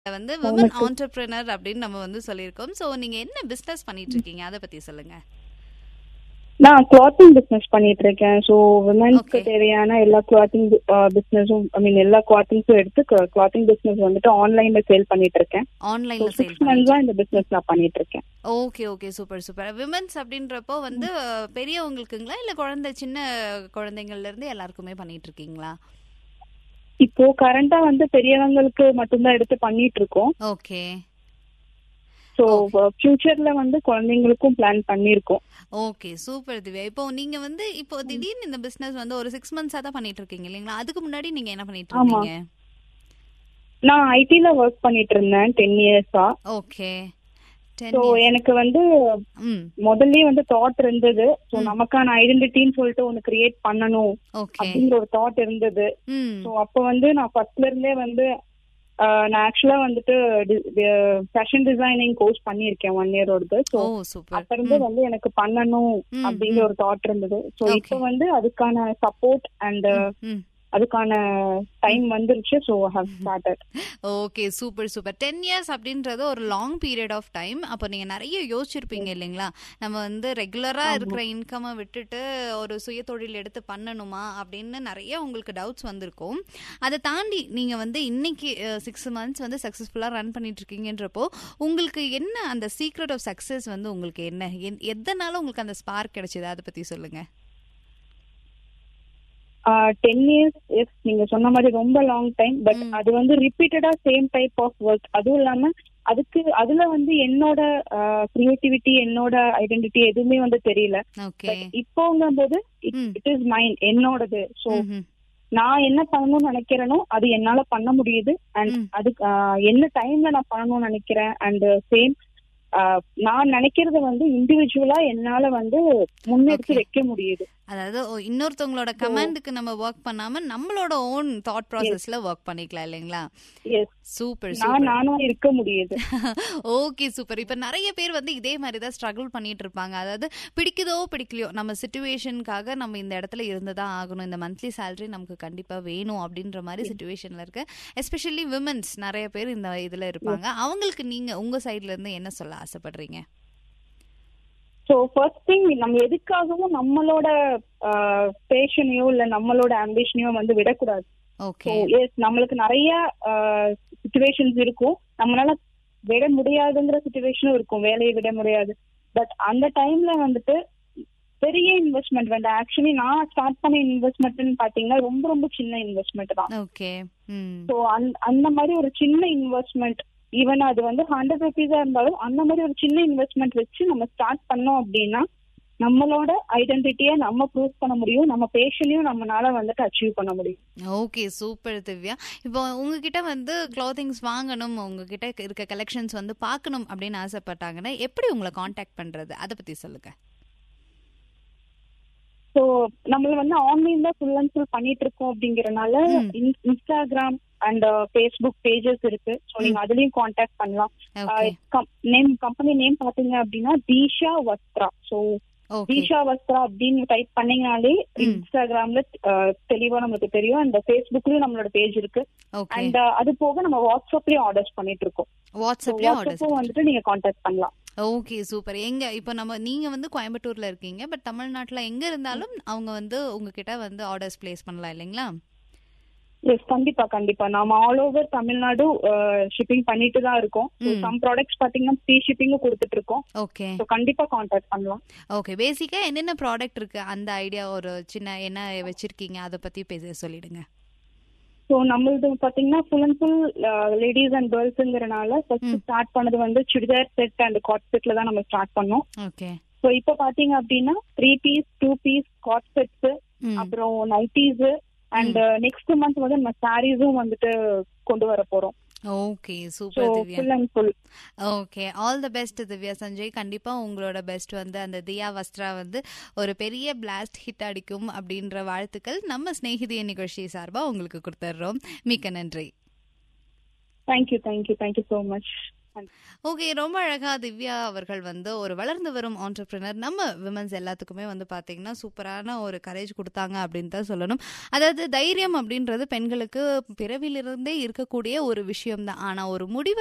வந்து women entrepreneur அப்படின்னு நம்ம வந்து சொல்லியிருக்கோம் ஸோ நீங்க என்ன பிசினஸ் பண்ணிட்டு இருக்கீங்க அதை பத்தி சொல்லுங்க நான் கிளாத்திங் பிசினஸ் பண்ணிட்டு இருக்கேன் ஸோ விமன்ஸ்க்கு Okay. தேவையான எல்லா கிளாத்திங் பிசினஸும் ஐ மீன் எல்லா கிளாத்திங்ஸும் எடுத்து கிளாத்திங் பிசினஸ் வந்துட்டு ஆன்லைன்ல சேல் பண்ணிட்டு இருக்கேன் ஆன்லைன்ல சேல் சிக்ஸ் மந்த்ஸா இந்த பிசினஸ் நான் பண்ணிட்டு இருக்கேன் okay okay super super women's அப்படின்றப்போ வந்து பெரியவங்களுக்குங்களா இல்ல குழந்தை சின்ன குழந்தைங்கள்ல இருந்து எல்லாருக்குமே பண்ணிட்டு இருக்கீங்களா இப்போ கரண்டா வந்து பெரியவங்களுக்கு மட்டும்தான் எடுத்து பண்ணிட்டு இருக்கோம் ஓகே ஸோ ஃபியூச்சர்ல வந்து குழந்தைங்களுக்கும் பிளான் பண்ணியிருக்கோம் ஓகே சூப்பர் திவ்யா இப்போ நீங்க வந்து இப்போ திடீர்னு இந்த பிசினஸ் வந்து ஒரு சிக்ஸ் மந்த்ஸா தான் பண்ணிட்டு இருக்கீங்க இல்லைங்களா அதுக்கு முன்னாடி நீங்க என்ன பண்ணிட்டு ஆமா. இருக்கீங்க நான் ஐடில ஒர்க் பண்ணிட்டு இருந்தேன் டென் இயர்ஸா ஓகே ஸோ எனக்கு வந்து ம் முதல்லயே வந்து தாட் இருந்தது ஸோ ம். நமக்கான ஐடென்டிட்டின்னு சொல்லிட்டு ஒன்னு கிரியேட் பண்ணணும் ஓகே அப்படிங்கிற ஒரு தாட் இருந்தது ம் ஸோ அப்போ வந்து நான் ஃபர்ஸ்ட்ல இருந்தே வந்து ஆஹ், நான் ஆக்சுவலா வந்துட்டு ஃபேஷன் டிசைனிங் கோர்ஸ் பண்ணியிருக்கேன் ஒன் இயரோடது ஸோ ஓ சூப்பர் அப்ப இருந்து வந்து எனக்கு பண்ணணும் ம், அப்படிங்கிற ம். ஒரு தாட் இருந்தது ஸோ Okay. இப்போ வந்து அதுக்கான சப்போர்ட் அண்ட் ம் அதுக்கான டைம் வந்துருச்சு so how started okay super super ten years அப்படின்றது ஒரு லாங் பீரியட் ஆஃப் டைம் அப்போ நீங்க நிறைய யோசிச்சிருப்பீங்க இல்லைங்களா நம்ம வந்து ரெகுலரா இருக்கிற இன்கமை விட்டுட்டு ஒரு சுய தொழில் எடுத்து பண்ணணுமா அப்படின்னு நிறைய உங்களுக்கு டவுட்ஸ் வந்திருக்கும் அதை தாண்டி நீங்க வந்து இன்னைக்கு சிக்ஸ் மந்த்ஸ் வந்து சக்ஸஸ்ஃபுல்லா ரன் பண்ணிட்டு இருக்கீங்கன்றப்போ உங்களுக்கு என்ன அந்த சீக்ரெட் ஆஃப் சக்சஸ் வந்து உங்களுக்கு என்ன என்- எதனால உங்களுக்கு அந்த ஸ்பார்க் கிடைச்சது அதை பத்தி சொல்லுங்க டென் இயர்ஸ் எஸ் நீங்க சொன்ன மாதிரி ரொம்ப லாங் டைம் பட் ம். அது வந்து ரிப்பீட்டடா சேம் டைப் ஆஃப் ஒர்க் அதுவும் இல்லாம அதுக்கு அதுல வந்து என்னோட கிரியேட்டிவிட்டி என்னோட ஐடென்டிட்டி எதுவுமே வந்து தெரியல ஓகே பட் இப்போங்கும் போது ம். இட் இஸ் மைண்ட் என்னோடது ஸோ நான் என்ன பண்ணணும்னு நினைக்கிறேனோ அது என்னால பண்ண முடியுது அண்ட் ம். அதுக்கு ஆஹ், என்ன டைம்ல நான் பண்ணணும்னு நினைக்கிறேன் அண்ட் சேம் நான் நினைக்கிறத வந்து இண்டிவிஜுவலா என்னால வந்து முன்னெடுத்து Okay. வைக்க முடியுது அதாவது ஒ- இன்னொருத்தவங்களோட கமாண்டுக்கு நம்ம ஒர்க் பண்ணாம நம்மளோட ஓன் தாட் ப்ராசஸ்ல ஒர்க் பண்ணிக்கலாம் இல்லைங்களா எஸ் சூப்பர் நான் சூப்பர் நானும் இருக்க முடியுது ஓகே சூப்பர் இப்ப நிறைய பேர் வந்து இதே மாதிரி தான் ஸ்ட்ரகிள் பண்ணிட்டு இருப்பாங்க அதாவது பிடிக்குதோ பிடிக்கலையோ நம்ம சுச்சுவேஷனுக்காக நம்ம இந்த இடத்துல இருந்துதான் ஆகணும் இந்த மந்த்லி சேலரி நமக்கு கண்டிப்பா வேணும் அப்படின்ற மாதிரி சுச்சுவேஷன்ல இருக்கு எஸ்பெஷலி விமன்ஸ் நிறைய பேர் இந்த இதுல இருப்பாங்க அவங்களுக்கு நீங்க உங்க சைடுல இருந்து என்ன சொல்ல ஆசைப்படுறீங்க ஸோ ஃபர்ஸ்ட் திங் நம்ம எதுக்காகவும் நம்மளோட பேஷனையோ இல்ல நம்மளோட ஆம்பிஷனையோ வந்து விடக்கூடாது ஸோ ஓகே எஸ் நம்மளுக்கு நிறைய சுச்சுவேஷன்ஸ் இருக்கும் நம்மளால விட முடியாதுங்கிற சுச்சுவேஷனும் இருக்கும் வேலையை விட முடியாது பட் அந்த டைம்ல வந்துட்டு பெரிய இன்வெஸ்ட்மெண்ட் வந்து ஆக்சுவலி நான் ஸ்டார்ட் பண்ண இன்வெஸ்ட்மெண்ட்னு பாத்தீங்கன்னா ரொம்ப ரொம்ப சின்ன இன்வெஸ்ட்மெண்ட் தான் ஓகே ம் ஸோ அந்த மாதிரி ஒரு சின்ன இன்வெஸ்ட்மெண்ட் ஈவன் அது வந்து ஹண்ட்ரட் ருபீஸா இருந்தாலும் அந்த மாதிரி ஒரு சின்ன இன்வெஸ்ட்மெண்ட் வச்சு நம்ம ஸ்டார்ட் பண்ணோம் அப்படின்னா நம்மளோட ஐடென்டிட்டியை நம்ம ப்ரூவ் பண்ண முடியும் நம்ம பேஷனையும் நம்மளால வந்துட்டு அச்சீவ் பண்ண முடியும் ஓகே சூப்பர் திவ்யா இப்போ உங்ககிட்ட வந்து க்ளாத்திங்ஸ் வாங்கணும் உங்ககிட்ட இருக்க கலெக்ஷன்ஸ் வந்து பார்க்கணும் அப்படின்னு ஆசைப்பட்டாங்கன்னா எப்படி உங்களை காண்டாக்ட் பண்றது அதை பத்தி சொல்லுங்க ஸோ நம்மள வந்து ஆன்லைன்ல ஃபுல் அண்ட் ஃபுல் பண்ணிட்டு இருக்கோம் அப்படிங்கறனால ம். இன்ஸ்டாகிராம் அண்ட் ஃபேஸ்புக் பேஜஸ் இருக்கு ஸோ நீங்க அதுலயும் காண்டாக்ட் பண்ணலாம் ஓகே நேம் கம்பெனி நேம் பாத்தீங்க அப்படின்னா தீஷா வஸ்த்ரா ஸோ ஓகே தீஷா வஸ்த்ரா அப்படின்னு டைப் பண்ணீங்கனாலே ம். இன்ஸ்டாகிராம்ல அஹ், தெளிவா நம்மளுக்கு தெரியும் அந்த ஃபேஸ்புக்லயும் நம்மளோட பேஜ் இருக்கு ஓகே அண்ட் அது போக நம்ம வாட்ஸ்அப்லயும் ஆர்டர்ஸ் பண்ணிட்டு இருக்கோம் So, வாட்ஸ்அப்லயும் வாட்ஸ்அப்பும் ஆர்டர்ஸ் வந்துட்டு நீங்க காண்டாக்ட் பண்ணலாம் ஓகே சூப்பர் எங்க இப்போ நம்ம நீங்க வந்து கோயம்புத்தூர்ல இருக்கீங்க பட் தமிழ்நாட்டுல எங்க இருந்தாலும் அவங்க வந்து உங்ககிட்ட வந்து ஆர்டர்ஸ் பிளேஸ் பண்ணலாம் இல்லைங்களா எஸ் கண்டிப்பா கண்டிப்பா நாம ஆல் ஓவர் தமிழ்நாடு ஷிப்பிங் பண்ணிட்டு தான் இருக்கோம் ம். சம் ப்ராடக்ட்ஸ் பாத்தீங்கன்னா ஃப்ரீ ஷிப்பிங்கும் கொடுத்துட்டு இருக்கோம் ஓகே ஸோ கண்டிப்பா காண்டாக்ட் பண்ணலாம் ஓகே பேசிக்கா என்னென்ன ப்ராடக்ட் இருக்கு அந்த ஐடியா ஒரு சின்ன என்ன வச்சிருக்கீங்க அதை பத்தி பேச சொல்லிடுங்க ஸோ நம்மளது பாத்தீங்கன்னா full and full ladies and கேர்ள்ஸுங்கிறனால ஃபர்ஸ்ட் ம். ஸ்டார்ட் பண்ணது வந்து சுடிதார் செட் அண்ட் காட் செட்ல தான் நம்ம ஸ்டார்ட் பண்ணோம் ஓகே ஸோ இப்போ பாத்தீங்க அப்படின்னா த்ரீ பீஸ் டூ பீஸ் காட் செட்ஸ் ம் அப்புறம் நைட்டிஸ் அண்ட் நெக்ஸ்ட் மந்த் வந்து நம்ம சாரீஸும் வந்துட்டு கொண்டு வர போறோம் okay so super Divya full and full okay all the best Divya Sanjay கண்டிப்பா உங்களோட பெஸ்ட் வந்து அந்த தியா வஸ்த்ரா வந்து ஒரு பெரிய பிளாஸ்ட் ஹிட் அடிக்கும் அப்படின்ற வாழ்த்துக்கள் நம்ம சிநேகிதிய நிகழ்ச்சி சார்பா உங்களுக்கு கொடுத்துட்றோம் மிக்க நன்றி thank you thank you thank you so much okay ரொம்ப அழகா திவ்யா அவர்கள் வந்து ஒரு வளர்ந்து வரும் ஆண்டர்பிரினர் நம்ம விமன்ஸ் எல்லாத்துக்குமே வந்து பாத்தீங்கன்னா சூப்பரான ஒரு கரேஜ் கொடுத்தாங்க அப்படின்னு தான் சொல்லணும் அதாவது தைரியம் அப்படின்றது பெண்களுக்கு பிறவிலிருந்தே இருக்கக்கூடிய ஒரு விஷயம் தான் ஆனா ஒரு முடிவை